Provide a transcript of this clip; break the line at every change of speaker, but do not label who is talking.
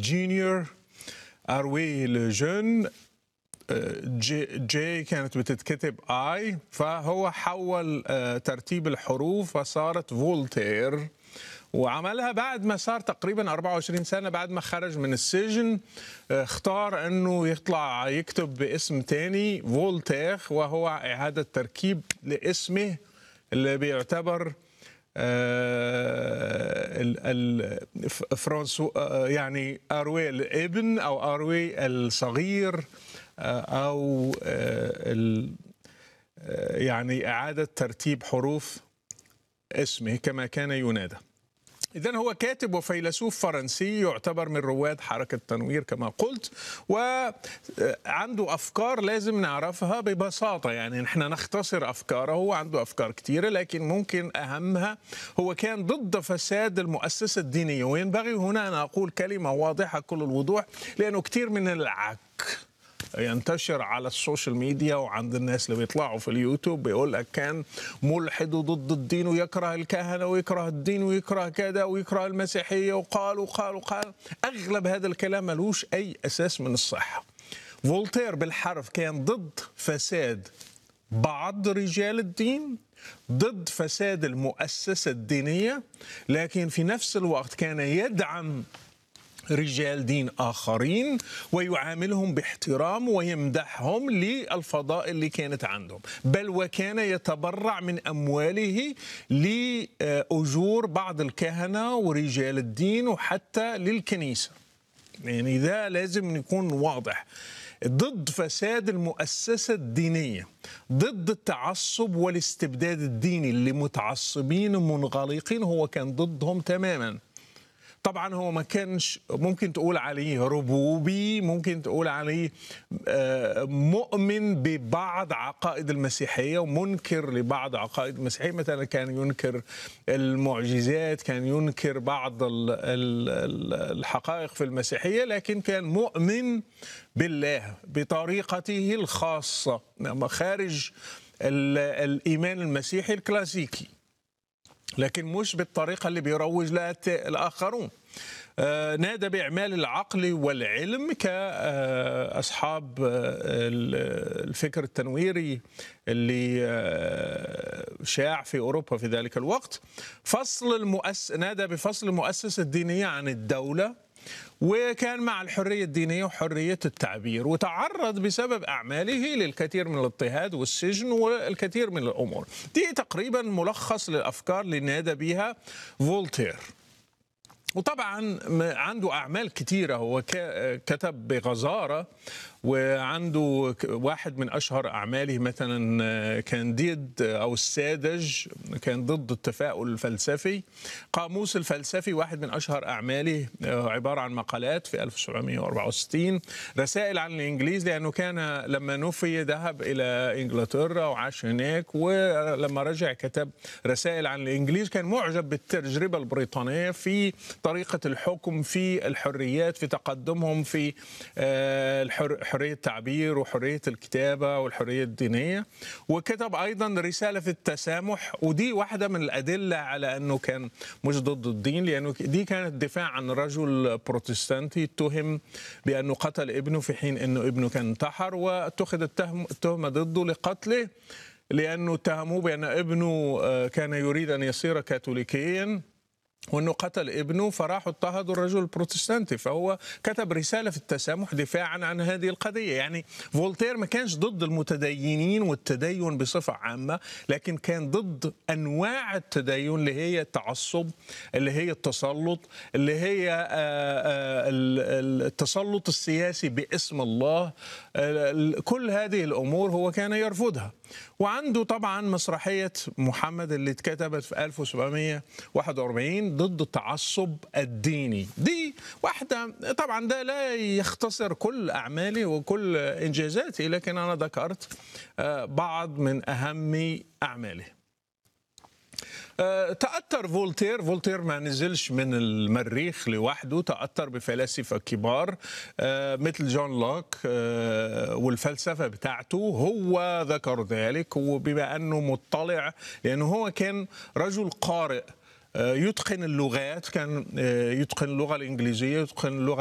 جونيور اروي لجون جي, جي كانت بتتكتب اي فهو حول آه، ترتيب الحروف فصارت فولتير وعملها بعد ما صار تقريبا 24 سنه بعد ما خرج من السجن آه، اختار انه يطلع يكتب باسم تاني فولتير وهو اعاده تركيب لاسمه اللي بيعتبر آه، ال- ال- ف- فرانسو آه، يعني اروي الابن او اروي الصغير آه، او آه، ال- آه، يعني اعاده ترتيب حروف اسمه كما كان ينادى إذا هو كاتب وفيلسوف فرنسي يعتبر من رواد حركة التنوير كما قلت وعنده أفكار لازم نعرفها ببساطة يعني نحن نختصر أفكاره هو عنده أفكار كثيرة لكن ممكن أهمها هو كان ضد فساد المؤسسة الدينية وينبغي هنا أن أقول كلمة واضحة كل الوضوح لأنه كثير من العك ينتشر على السوشيال ميديا وعند الناس اللي بيطلعوا في اليوتيوب بيقول لك كان ملحد وضد الدين ويكره الكهنه ويكره الدين ويكره كذا ويكره المسيحيه وقال وقال وقال اغلب هذا الكلام ملوش اي اساس من الصحه فولتير بالحرف كان ضد فساد بعض رجال الدين ضد فساد المؤسسه الدينيه لكن في نفس الوقت كان يدعم رجال دين آخرين ويعاملهم باحترام ويمدحهم للفضائل اللي كانت عندهم بل وكان يتبرع من أمواله لأجور بعض الكهنة ورجال الدين وحتى للكنيسة يعني ده لازم يكون واضح ضد فساد المؤسسة الدينية ضد التعصب والاستبداد الديني اللي متعصبين ومنغلقين هو كان ضدهم تماماً طبعا هو ما كانش ممكن تقول عليه ربوبي ممكن تقول عليه آه، مؤمن ببعض عقائد المسيحيه ومنكر لبعض عقائد المسيحيه مثلا كان ينكر المعجزات كان ينكر بعض ال- ال- ال- الحقائق في المسيحيه لكن كان مؤمن بالله بطريقته الخاصه خارج ال- الايمان المسيحي الكلاسيكي لكن مش بالطريقة اللي بيروج لها الت- الآخرون آه، نادى بإعمال العقل والعلم كأصحاب الفكر التنويري اللي آه، شاع في أوروبا في ذلك الوقت فصل المؤس... نادى بفصل المؤسسة الدينية عن الدولة وكان مع الحرية الدينية وحرية التعبير وتعرض بسبب أعماله للكثير من الاضطهاد والسجن والكثير من الأمور دي تقريبا ملخص للأفكار اللي نادى بها فولتير وطبعا م- عنده اعمال كثيره هو ك- كتب بغزاره وعنده ك- واحد من اشهر اعماله مثلا كانديد او الساذج كان ضد التفاؤل الفلسفي قاموس الفلسفي واحد من اشهر اعماله آه، عباره عن مقالات في 1764 رسائل عن الانجليز لانه كان لما نفي ذهب الى انجلترا وعاش هناك ولما رجع كتب رسائل عن الانجليز كان معجب بالتجربه البريطانيه في طريقه الحكم في الحريات في تقدمهم في آه، الحر- حريه التعبير وحريه الكتابه والحريه الدينيه وكتب ايضا رساله في التسامح ودي واحده من الادله على انه كان مش ضد الدين لانه دي كانت دفاع عن رجل بروتستانتي اتهم بانه قتل ابنه في حين انه ابنه كان انتحر واتخذت التهم- التهمه ضده لقتله لانه اتهموه بان ابنه آه، كان يريد ان يصير كاثوليكيا وانه قتل ابنه فراحوا اضطهدوا الرجل البروتستانتي فهو كتب رساله في التسامح دفاعا عن هذه القضيه يعني فولتير ما كانش ضد المتدينين والتدين بصفه عامه لكن كان ضد انواع التدين اللي هي التعصب اللي هي التسلط اللي هي آه، آه، ال- ال- التسلط السياسي باسم الله ال- كل هذه الامور هو كان يرفضها وعنده طبعا مسرحيه محمد اللي اتكتبت في 1741 ضد التعصب الديني دي واحده طبعا ده لا يختصر كل اعمالي وكل انجازاتي لكن انا ذكرت آه، بعض من اهم اعماله آه، تأثر فولتير فولتير ما نزلش من المريخ لوحده تأثر بفلاسفة كبار آه، مثل جون لوك آه، والفلسفة بتاعته هو ذكر ذلك وبما أنه مطلع لأنه هو كان رجل قارئ آه، يتقن اللغات كان آه، يتقن اللغة الإنجليزية يتقن اللغة